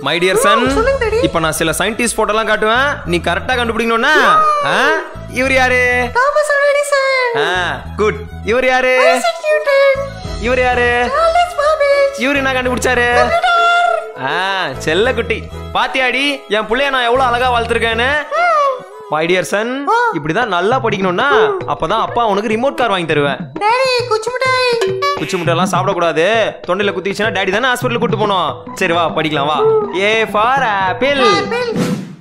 My dear son சொல்லுங்க daddy இப்போ நான் சில சயின்டிஸ்ட் போட்டோலாம் காட்டுவேன் நீ கரெக்டா கண்டுபிடிக்கணும்னா ஆ? இவர் யாரு தாமஸ் எடிசன் ஆ குட் இவர் யாரு நியூட்டன் இவர் யாரு சார்லஸ் பாபேஜ் இவர் என்ன கண்டுபிடிச்சாரு ஆ செல்ல குட்டி பாத்தியாடி என் புள்ளைய நான் எவ்வளவு அழகா வளர்த்துருக்கேன்னு மை டியர் சன் இப்படிதான் நல்லா படிக்கணும்னா அப்பதான் அப்பா உனக்கு ரிமோட் கார் வாங்கி தருவேன் டாடி குச்சி மிட்டாய் குச்சி முட்டைலாம் சாப்பிடக்கூடாது தொண்டையில குத்திச்சுன்னா டேடி தானே ஹாஸ்பிட்டல் கூட்டு போனோம் சரி வா படிக்கலாம் வா ஏ ஃபார் ஆப்பிள் ஆப்பிள்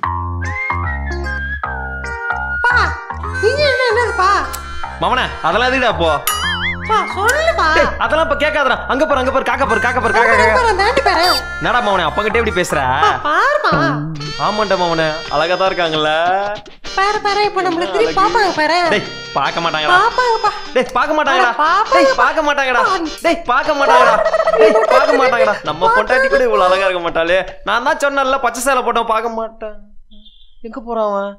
பா நீங்க என்ன என்னதுப்பா மவனே அதெல்லாம் எதுக்குடா போ பா சொல்லுப்பா டேய், அதெல்லாம் இப்ப கேட்காதடா அங்க பாரு அங்க பாரு காக்க பாரு காக்க பாரு காக்க காக்க பாரு தாண்டி பாரு என்னடா மவனே அப்பா கிட்ட எப்படி பேசுற பாருமா ஆமாண்டா மவனே அழகா தான் இருக்காங்கல்ல பாரு பாரு இப்போ நம்மள திருப்பி பாப்பாங்க பாரு டேய் பார்க்க மாட்டாங்கடா பாப்பாங்கப்பா டேய் பார்க்க மாட்டாங்கடா பாப்பாங்க. டேய் பார்க்க மாட்டாங்கடா டேய் பார்க்க மாட்டாங்கடா டேய் பார்க்க மாட்டாங்கடா நம்ம பொண்டாட்டி கூட இவ்வளவு அழகா இருக்க மாட்டாளே நான் தான் சொன்னேன்ல பச்சை சேலை போட்டோம் பார்க்க மாட்டேன் எங்க போறான் அவன்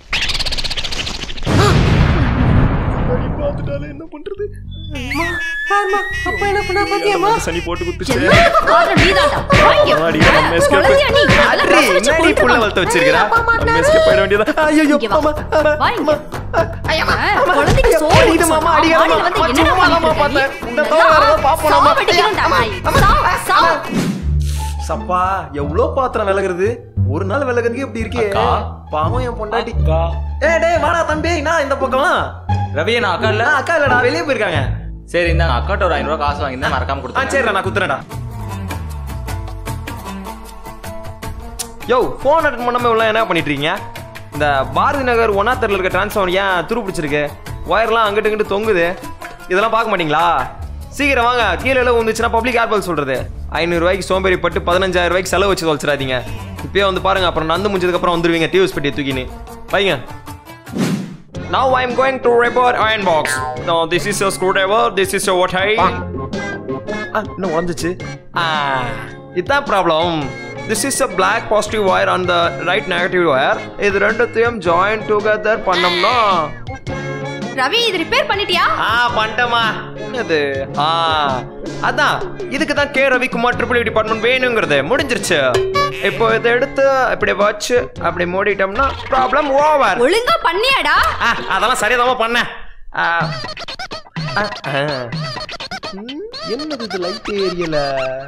என்ன பண்றது பாருமா அப்பா என்ன பண்ணா பாத்தியாமா சனி போட்டு குத்துச்சு காரணம் நீதான்டா. வாங்கி. ஆடி, நம்ம escape. குழந்தையா நீ? அதெல்லாம் அட்ரி, ரசிச்சு என்னடி புள்ள கொண்டுருவாங்க. வளர்த்து வச்சிருக்கிறா? அப்பா நம்ம மாட்டாரு. escape ஆயிட வேண்டியதா? ஐயையோ, இங்க வா. அம்மா, அம்மா, வா இங்க. அம்மா. ஆ, குழந்தைக்கு ஐயோ, சோறு இது மாமா, ஊட்டணும். அடிக்காத மாடியில மாமா. வந்து என்னடா சும்மா பண்ணிட்டு தாம்மா இருக்க நீ? பார்த்தேன். இந்த தவிர வேற ஏதாவது பாப்போம் நம்ம. சாவடிக்கணும்டா நாய். சாவு, சாவு. சப்பா எவ்வளவு பாத்திரம் விலகுறது ஒரு நாள் விலகுறதுக்கு இப்படி இருக்கே பாவம் என் பொண்டாட்டி ஏ டேய் வாடா தம்பி நான் இந்த பக்கம் ரவி நான் அக்கா இல்ல அக்கா இல்லடா வெளியே போயிருக்காங்க சரி இந்த அக்காட்ட ஒரு ஐநூறு ரூபா காசு வாங்கியிருந்தேன் மறக்காம ஆ கொடுத்தேன் சரிடா நான் குத்துறேன்டா யோ ஃபோன் அட்டன் பண்ணாம இவ்வளோ என்ன பண்ணிட்டு இருக்கீங்க இந்த பாரதி நகர் ஒன்னாத்தரில் இருக்க டிரான்ஸ்ஃபார்மர் ஏன் துரு பிடிச்சிருக்கு ஒயர்லாம் அங்கிட்டு இங்கிட்டு தொங்குது இதெல்லாம் பார்க்க மாட்டீங்களா சீக்கிரம் வாங்க கீழே எல்லாம் வந்துச்சுன்னா பப்ளிக் ஏர் பதில் சொல்றது ஐநூறு ரூபாய்க்கு சோம்பேறி பட்டு பதினஞ்சாயிரம் ரூபாய்க்கு செலவு வச்சு தொலைச்சிடாதீங்க இப்பயே வந்து பாருங்க அப்புறம் நந்து முடிஞ்சதுக்கு அப்புறம் வந்துருவீங்க டிவிஸ் பெட்டி தூக்கின்னு வைங்க Now I'm going to report iron box. No, this is a screwdriver. This is a what I. ஆ இன்னும் உடஞ்சிச்சு ஆ இதுதான் problem this is a black positive wire and the right negative wire இது ரெண்டுத்தையும் ஜாயின் டுகெதர் பண்ணோம்னா ரவி இது repair பண்ணிட்டியா ஆ பண்ணிட்டேமா என்னது ஆ அதான் இதுக்கு தான் கே ரவிக்குமார் ட்ரிபிள் டிபார்ட்மெண்ட் வேணுங்கிறது முடிஞ்சிருச்சு இப்போ இதை எடுத்து இப்படி வச்சு அப்படி மூடிட்டோம்னா ப்ராப்ளம் ஓவர் ஒழுங்கா பண்ணியாடா ஆ அதெல்லாம் சரியாதாம பண்ணேன் ஆ, ஆ, ஆ. ம், என்னது இது லைட் ஏரியல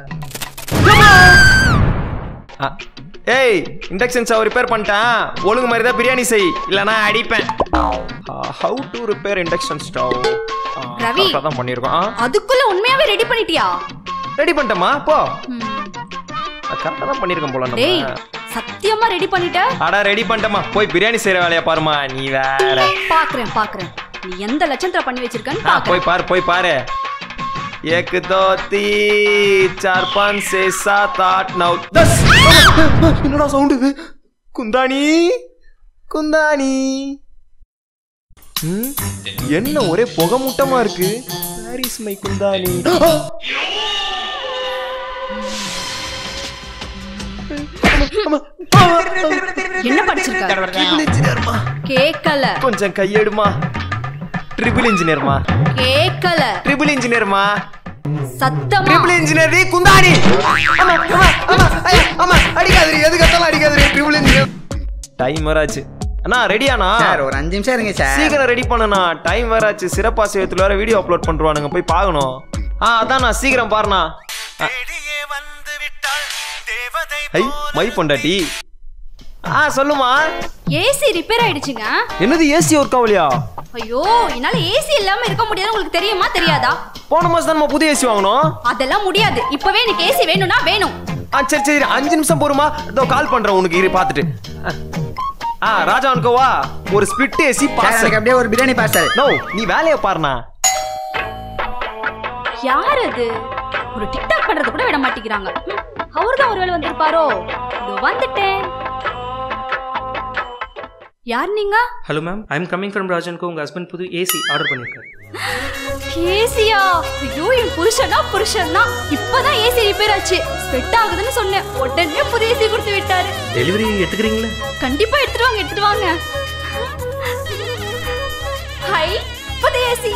ஏய் இண்டக்ஷன் ஸ்டவ் ரிப்பேர் பண்ணிட்டேன் ஒழுங்கு மாதிரி தான் பிரியாணி செய் இல்லைனா அடிப்பேன் how to repair induction stove Ravi. தான் பண்ணியிருக்கோம் அதுக்குள்ள உண்மையாவே ரெடி பண்ணிட்டியா ரெடி பண்ணிட்டேமா போ ம். கரெக்டாக தான் பண்ணியிருக்கோம் போல டேய் நம்ம சத்தியமா ரெடி பண்ணிட்ட அடா ரெடி பண்ணிட்டேமா போய் பிரியாணி செய்கிற வேலையை பாருமா நீ வேற பாக்குறேன் பாக்குறேன் நீ எந்த லட்சணத்துல பண்ணி வச்சிருக்கன்னு हाँ, பாக்குறேன் போய் பாரு போய் பாரு एक दो तीन चार पाँच छः सात आठ नौ दस என்னடா சவுண்ட் இது குந்தாணி குந்தாணி ம், என்ன ஒரே புகை மூட்டமா இருக்கு வேர் இஸ் மை குந்தாணி என்ன படிச்சிருக்க கேக்கல கொஞ்சம் கையெடுமா ட்ரிபிள் இன்ஜினியர்மா கேக்கல ட்ரிபிள் இன்ஜினியர்மா சத்தமா ட்ரிபிள் இன்ஜினியர் குந்தாடி ஆமா ஆமா ஆமா ஐயா, ஆமா அடிக்காதீ எது கத்தாலும் அடிக்காதீ ட்ரிபிள் இன்ஜினியர் டைம் வராச்சு அண்ணா ரெடியாண்ணா சார் ஒரு அஞ்சு நிமிஷம் இருங்க சார் சீக்கிரம் ரெடி பண்ணுண்ணா டைம் வேறாச்சு சிறப்பா சேவத்துல வேற வீடியோ அப்லோட் பண்றானுங்க போய் பார்க்கணும் ஆ அதாண்ணா சீக்கிரம் பாருண்ணா ஆ. ஐ மை பொண்டாட்டி ஆ சொல்லுமா ஏசி ரிப்பேர் ஆயிடுச்சுங்க என்னது ஏசி ஒர்க் ஆகலையா ஐயோ என்னால ஏசி இல்லாம இருக்க முடியாது உங்களுக்கு தெரியுமா தெரியாதா போன மாசம் தான் நம்ம புது ஏசி வாங்கணும் அதெல்லாம் முடியாது இப்பவே எனக்கு ஏசி வேணும்னா வேணும் ஆ சரி சரி அஞ்சு நிமிஷம் போருமா இதோ கால் பண்றேன் உனக்கு இரு பார்த்துட்டு ஆ ராஜா வா ஒரு ஸ்பிட் ஏசி சார் பார்சல் எனக்கு அப்படியே ஒரு பிரியாணி பார்சல் நோ நீ வேலையை பாருண்ணா யார் அது ஒரு டிக்டாக் பண்றது கூட விட மாட்டேங்கிறாங்க அவர்தான் ஒருவேளை வந்திருப்பாரோ இதோ வந்துட்டேன் யார் நீங்க hello ma'am I am coming from ராஜன்கோ உங்கள் ஹஸ்பண்ட் புது ஏசி ஆர்டர் பண்ணியிருக்காரு ஏசியா ஐயோ என் புருஷனா புருஷன்னா இப்பதான் ஏசி ரிப்பேர் ஆச்சு ஸ்வெட் ஆகுதுன்னு சொன்னேன் உடனே புது ஏசி கொடுத்து விட்டாரு டெலிவரி எடுத்துக்கிறீங்களா கண்டிப்பா எடுத்துட்டு வாங்க எடுத்துட்டு வாங்க ஹை புது ஏசி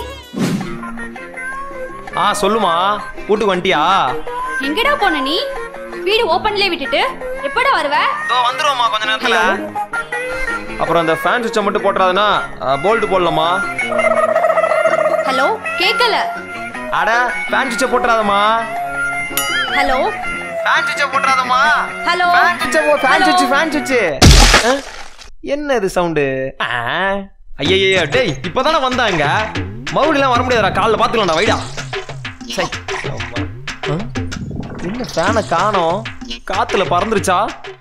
ஆ சொல்லுமா வீட்டுக்கு வந்துட்டியா எங்கடா போன நீ வீடு ஓப்பன்லயே விட்டுட்டு எப்படா வருவ இதோ வந்துருவோம்மா கொஞ்ச நேரத்துல அப்புறம் அந்த ஃபேன் சுவிட்சை மட்டும் போட்டுறாதுன்னா போல்ட் போடலாமா ஹலோ கேக்கல அட ஃபேன் சுவிட்சை போட்டுறாதம்மா ஹலோ ஃபேன் சுவிட்சை போட்டுறாதம்மா ஹலோ ஃபேன் சுவிட்சை போ ஃபேன் Hello? சுவிட்ச் ஃபேன் சுவிட்ச் என்ன இது சவுண்டு ஐயய்யோ டேய் இப்பதானே வந்தாங்க மறுபடியும் வர முடியாதுடா காலைல பார்த்துக்கலாம்டா வைடா சை அம்மா. ஆ? என்ன ஃபேனை காணோம் காத்துல பறந்துருச்சா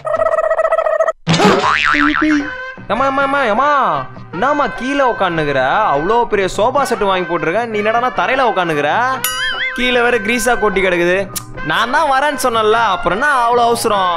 ஏமா ஏமா ஏமா ஏமா என்னம்மா கீழே உட்காந்துக்கிற அவ்வளோ பெரிய சோபா செட்டு வாங்கி போட்டிருக்க நீ என்னடா தரையில உட்காந்துக்கிற கீழே வேற கிரீஸா கொட்டி கிடக்குது நான் தான் வரேன்னு சொன்னேன்ல அப்புறம் என்ன அவ்வளோ அவசரம்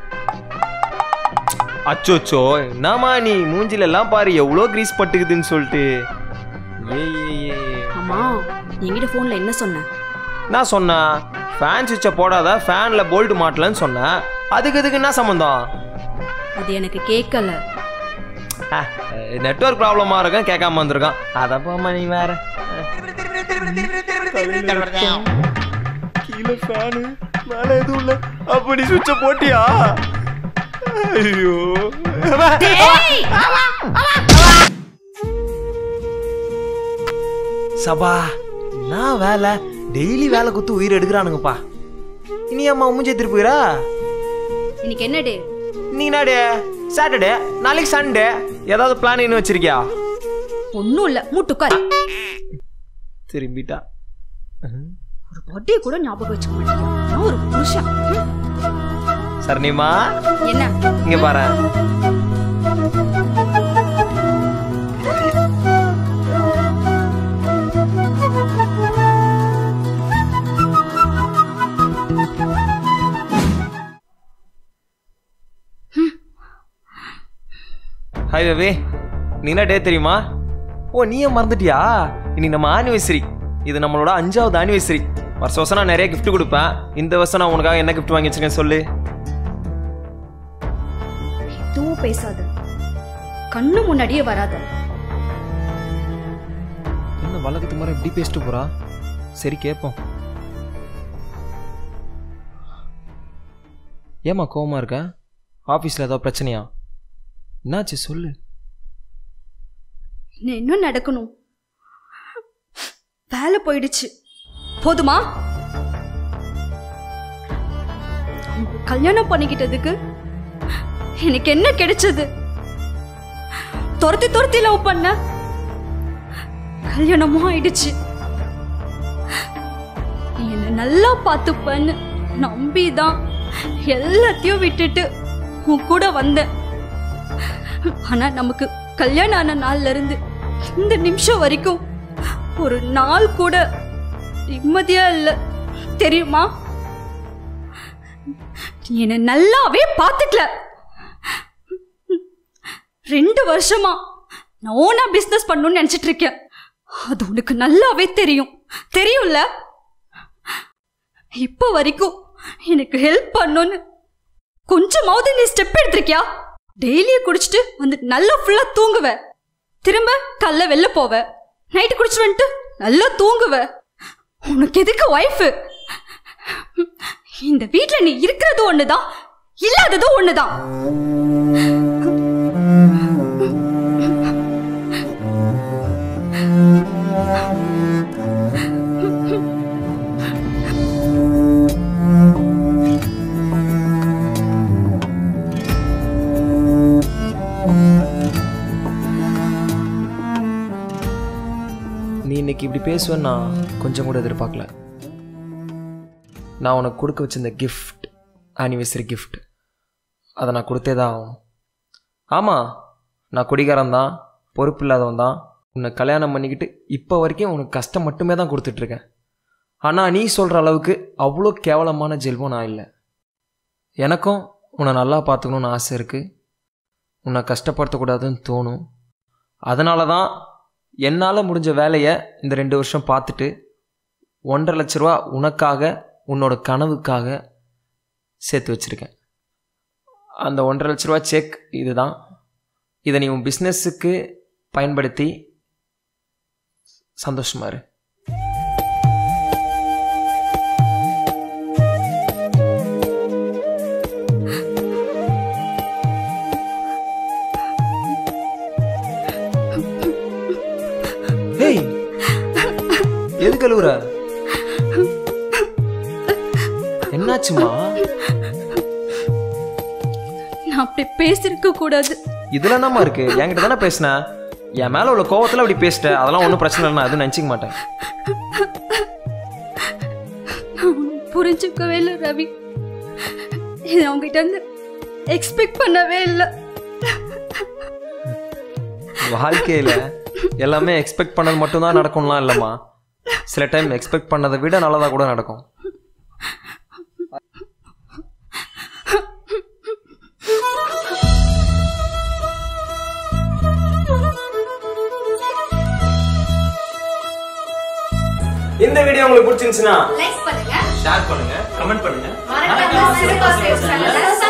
அச்சோச்சோ என்னம்மா நீ மூஞ்சில எல்லாம் பாரு எவ்வளோ கிரீஸ் பட்டுக்குதுன்னு சொல்லிட்டு ஏய் ஏய், ஏய். அம்மா என்கிட்ட போன்ல என்ன சொன்ன நான் சொன்னேன் ஃபேன் சுவிட்சை போடாத ஃபேனில் போல்ட் மாட்டலன்னு சொன்னேன் அதுக்கு இதுக்கு என்ன சம்மந்தம் அது எனக்கு கேட்கல நெட்வொர்க் ப்ராப்ளமா இருக்கும் கேட்காம வந்திருக்கான் அத போமா நீ வேற கீழே ஃபேனு மேல எதுவும் இல்ல அப்ப நீ சுவிட்ச போட்டியா ஐயோ சபா நான் வேலை டெய்லி வேலை குத்து உயிர் எடுக்கிறானுங்கப்பா இனி அம்மா மூஞ்சி திருப்புகிறா இன்னைக்கு என்ன டே நீ நாடே சாட்டர்டே நாளைக்கு சண்டே ஏதாவது பிளான் இன்னும் வச்சிருக்கியா ஒன்னும் இல்ல மூட்டுக்கார் திரும்பிட்டா ஒரு பர்த்டே கூட ஞாபகம் வச்சுக்க மாட்டேங்க நான் ஒரு புருஷன் ம். சரணிமா என்ன இங்க பாரு ஹாய் பேபி நீ என்ன டே தெரியுமா ஓ நீயே மறந்துட்டியா இன்னைக்கு நம்ம ஆனிவர்சரி இது நம்மளோட அஞ்சாவது ஆனிவர்சரி வருஷம் வருஷம் நான் நிறைய gift கொடுப்பேன் இந்த வருஷம் நான் உனக்காக என்ன gift வாங்கி வச்சிருக்கேன் சொல்லு எதுவும் பேசாத கண்ணு முன்னாடியே வராத என்ன வழக்கத்து மாதிரி இப்படி பேசிட்டு போறா சரி கேட்போம் ஏமா கோவமா இருக்க ஆஃபீஸில் ஏதோ பிரச்சனையா என்னாச்சு சொல்லு இன்னும் என்ன நடக்கணும் வேலை போயிடுச்சு போதுமா அவங்க கல்யாணம் பண்ணிக்கிட்டதுக்கு எனக்கு என்ன கிடைச்சது துரத்தி துரத்தி லவ் பண்ண கல்யாணமும் ஆயிடுச்சு நீ என்ன நல்லா பார்த்துப்பன்னு நம்பிதான் எல்லாத்தையும் விட்டுட்டு உன் கூட வந்தேன் ஆனா நமக்கு கல்யாணம் ஆன நாள்ல இருந்து இந்த நிமிஷம் வரைக்கும் ஒரு நாள் கூட நிம்மதியா இல்ல தெரியுமா நீ என்ன நல்லாவே பார்த்துக்கல ரெண்டு வருஷமா நான் ஓனா பிசினஸ் பண்ணணும்னு நினைச்சிட்டு இருக்கேன் அது உனக்கு நல்லாவே தெரியும் தெரியும்ல இப்போ வரைக்கும் எனக்கு ஹெல்ப் பண்ணணும்னு கொஞ்சமாவது நீ ஸ்டெப் எடுத்திருக்கியா டெய்லியும் குடிச்சிட்டு வந்து நல்லா ஃபுல்லா தூங்குவ திரும்ப காலைல வெளில போவ நைட்டு குடிச்சிட்டு வந்துட்டு நல்லா தூங்குவ உனக்கு எதுக்கு ஒய்ஃபு இந்த வீட்ல நீ இருக்கிறது ஒண்ணுதான் இல்லாததும் ஒண்ணுதான் நீ இன்னைக்கு இப்படி பேசுவேன்னு நான் கொஞ்சம் கூட எதிர்பார்க்கல நான் உனக்கு கொடுக்க வச்சிருந்த கிஃப்ட் ஆனிவர்சரி கிஃப்ட் அதை நான் கொடுத்தே தான் ஆகணும் ஆமாம் நான் குடிகாரன் தான் பொறுப்பு இல்லாதவன் தான் உன்னை கல்யாணம் பண்ணிக்கிட்டு இப்போ வரைக்கும் உனக்கு கஷ்டம் மட்டுமே தான் கொடுத்துட்ருக்கேன் ஆனால் நீ சொல்கிற அளவுக்கு அவ்வளோ கேவலமான ஜெல்வம் நான் இல்லை எனக்கும் உன்னை நல்லா பார்த்துக்கணுன்னு ஆசை இருக்குது உன்னை கஷ்டப்படுத்தக்கூடாதுன்னு தோணும் அதனால தான் என்னால் முடிஞ்ச வேலையை இந்த ரெண்டு வருஷம் பார்த்துட்டு ஒன்றரை லட்ச ரூபா உனக்காக உன்னோட கனவுக்காக சேர்த்து வச்சுருக்கேன் அந்த ஒன்றரை லட்ச ரூபா செக் இதுதான் இதை நீ உன் பிஸ்னஸுக்கு பயன்படுத்தி சந்தோஷமா இரு எது கழுவுற என்னாச்சுமா நான் அப்படி பேசியிருக்க கூடாது இதுல என்னம்மா இருக்கு என்கிட்ட தானே பேசின என் மேல உள்ள கோவத்துல அப்படி பேசிட்ட அதெல்லாம் ஒன்றும் பிரச்சனை இல்லை நான் எதுவும் நினச்சிக்க மாட்டேன் நான் உன்னை புரிஞ்சுக்கவே இல்லை ரவி இது அவங்ககிட்ட இருந்து எக்ஸ்பெக்ட் பண்ணவே இல்லை வாழ்க்கையில எல்லாமே எக்ஸ்பெக்ட் பண்ணது மட்டும்தான் நடக்கும்லாம் இல்லைம்மா சில டைம் எக்ஸ்பெக்ட் பண்ணதை விட நல்லதா கூட நடக்கும் இந்த வீடியோ உங்களுக்கு பிடிச்சிருந்துச்சுன்னா லைக் பண்ணுங்க ஷேர் பண்ணுங்க கமெண்ட் பண்ணுங்க மறக்காம சிறுபா சேவ் சேனலை